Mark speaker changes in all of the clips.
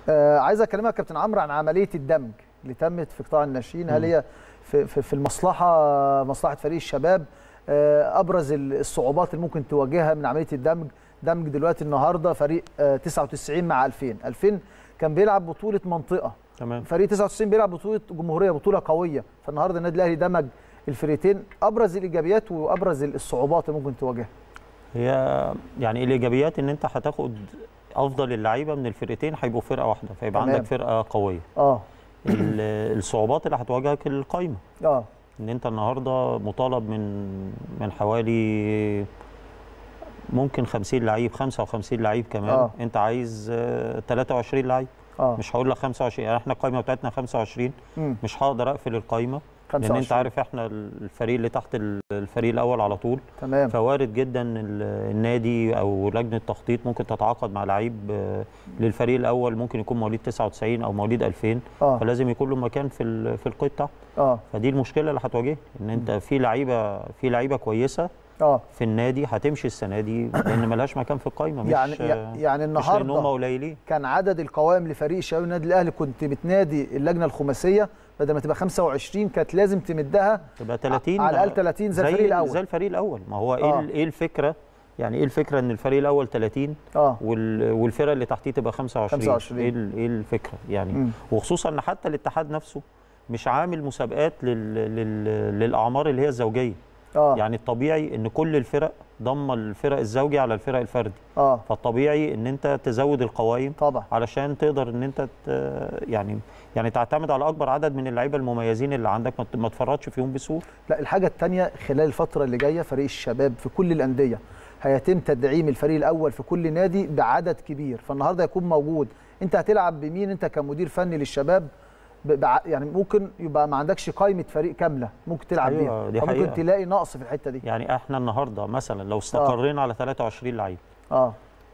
Speaker 1: آه عايز اكلمك يا كابتن عمرو عن عمليه الدمج اللي تمت في قطاع الناشئين هل هي في, في, في المصلحه مصلحه فريق الشباب آه ابرز الصعوبات اللي ممكن تواجهها من عمليه الدمج دمج دلوقتي النهارده فريق آه 99 مع 2000 2000 كان بيلعب بطوله منطقه
Speaker 2: تمام
Speaker 1: فريق 99 بيلعب بطوله جمهوريه بطوله قويه فالنهارده النادي الاهلي دمج الفريقين ابرز الايجابيات وابرز الصعوبات اللي ممكن تواجهها
Speaker 2: هي يعني الايجابيات ان انت هتاخد افضل اللعيبه من الفرقتين هيبقوا فرقه واحده فيبقى
Speaker 1: تمام.
Speaker 2: عندك فرقه قويه
Speaker 1: اه
Speaker 2: ال- الصعوبات اللي هتواجهك القايمه
Speaker 1: اه
Speaker 2: ان انت النهارده مطالب من من حوالي ممكن 50 لعيب 55 لعيب كمان
Speaker 1: آه.
Speaker 2: انت عايز آه، 23 لعيب
Speaker 1: اه
Speaker 2: مش هقول لك 25 يعني احنا القايمه بتاعتنا 25
Speaker 1: مم.
Speaker 2: مش هقدر اقفل القايمه لان
Speaker 1: 25
Speaker 2: انت عارف احنا الفريق اللي تحت ال- الفريق الاول على طول
Speaker 1: تمام
Speaker 2: فوارد جدا ال- النادي او لجنه التخطيط ممكن تتعاقد مع لعيب آه، للفريق الاول ممكن يكون مواليد 99 او مواليد 2000
Speaker 1: اه
Speaker 2: فلازم يكون له مكان في ال- في القيد تحت
Speaker 1: اه
Speaker 2: فدي المشكله اللي هتواجهها ان انت في لعيبه في لعيبه كويسه
Speaker 1: اه
Speaker 2: في النادي هتمشي السنه دي لان ملهاش مكان في القايمه مش
Speaker 1: يعني
Speaker 2: آه،
Speaker 1: يعني
Speaker 2: مش لان هم
Speaker 1: النهارده
Speaker 2: قليلين
Speaker 1: كان عدد القوائم لفريق الشباب النادي الاهلي كنت بتنادي اللجنه الخماسيه بدل ما تبقى 25 كانت لازم تمدها
Speaker 2: تبقى 30
Speaker 1: على الاقل 30 زي الفريق الاول
Speaker 2: زي الفريق الاول ما هو ايه
Speaker 1: آه.
Speaker 2: ال- ايه الفكره يعني ايه الفكره ان الفريق الاول 30
Speaker 1: اه
Speaker 2: وال- والفرقه اللي تحتيه تبقى 25
Speaker 1: 25.
Speaker 2: ايه ال- ايه الفكره يعني
Speaker 1: مم.
Speaker 2: وخصوصا ان حتى الاتحاد نفسه مش عامل مسابقات لل... لل... للاعمار اللي هي الزوجيه
Speaker 1: اه
Speaker 2: يعني الطبيعي ان كل الفرق ضم الفرق الزوجي على الفرق الفردي
Speaker 1: اه
Speaker 2: فالطبيعي ان انت تزود القوائم
Speaker 1: طبعا
Speaker 2: علشان تقدر ان انت ت... يعني يعني تعتمد على اكبر عدد من اللعيبه المميزين اللي عندك ما ت- ما تفرطش فيهم بسهوله
Speaker 1: لا الحاجه الثانيه خلال الفتره اللي جايه فريق الشباب في كل الانديه هيتم تدعيم الفريق الاول في كل نادي بعدد كبير فالنهارده يكون موجود انت هتلعب بمين انت كمدير فني للشباب ب- بع- يعني ممكن يبقى ما عندكش قائمه فريق كامله ممكن تلعب
Speaker 2: أيوة،
Speaker 1: بيها
Speaker 2: دي
Speaker 1: فممكن
Speaker 2: حقيقة.
Speaker 1: تلاقي نقص في الحته دي
Speaker 2: يعني احنا النهارده مثلا لو استقرينا على 23 لعيب
Speaker 1: اه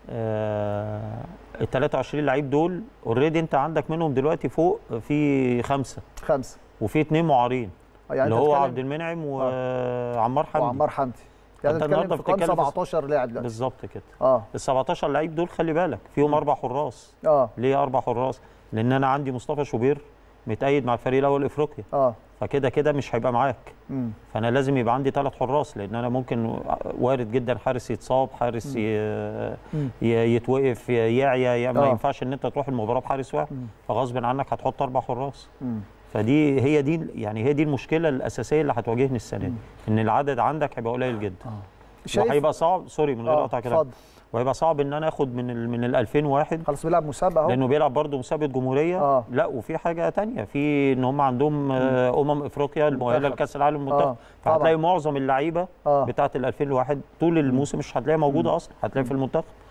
Speaker 2: آه ال 23 لعيب دول اوريدي انت عندك منهم دلوقتي فوق في خمسه
Speaker 1: خمسه
Speaker 2: وفي اثنين معارين
Speaker 1: آه، يعني
Speaker 2: اللي
Speaker 1: أنت
Speaker 2: هو
Speaker 1: بتتكلم-
Speaker 2: عبد المنعم وعمار حمدي
Speaker 1: وعمار حمدي يعني
Speaker 2: أنت
Speaker 1: انت بتتكلم
Speaker 2: النهاردة
Speaker 1: في قائمه
Speaker 2: بتتكلم في-
Speaker 1: 17 لاعب دلوقتي
Speaker 2: بالظبط كده
Speaker 1: اه
Speaker 2: ال 17 لعيب دول خلي بالك فيهم اربع حراس
Speaker 1: اه
Speaker 2: ليه اربع حراس لان انا عندي مصطفى شوبير متأيد مع الفريق الاول افريقيا
Speaker 1: اه
Speaker 2: فكده كده مش هيبقى معاك
Speaker 1: امم
Speaker 2: فانا لازم يبقى عندي ثلاث حراس لان انا ممكن وارد جدا حارس يتصاب حارس ي...
Speaker 1: مم.
Speaker 2: ي- يتوقف يعيا يا ما
Speaker 1: آه.
Speaker 2: ينفعش ان انت تروح المباراه بحارس واحد
Speaker 1: مم.
Speaker 2: فغصب عنك هتحط اربع حراس
Speaker 1: امم
Speaker 2: فدي هي دي يعني هي دي المشكله الاساسيه اللي هتواجهني السنه دي
Speaker 1: مم.
Speaker 2: ان العدد عندك هيبقى قليل جدا
Speaker 1: شايف
Speaker 2: وهيبقى صعب سوري من غير
Speaker 1: اه
Speaker 2: قطع كلام
Speaker 1: اتفضل
Speaker 2: وهيبقى صعب ان انا اخد من ال من ال 2001
Speaker 1: خلاص بيلعب مسابقه اهو
Speaker 2: لانه بيلعب برضه مسابقه جمهوريه
Speaker 1: آه.
Speaker 2: لا وفي حاجه تانية في ان هم عندهم آه، امم افريقيا المؤهله
Speaker 1: منتخب.
Speaker 2: لكاس العالم المنتخب
Speaker 1: اه
Speaker 2: فهتلاقي
Speaker 1: طبعا
Speaker 2: معظم اللعيبه
Speaker 1: اه
Speaker 2: بتاعه ال 2001 طول الموسم مش هتلاقيها موجوده اصلا هتلاقيها في المنتخب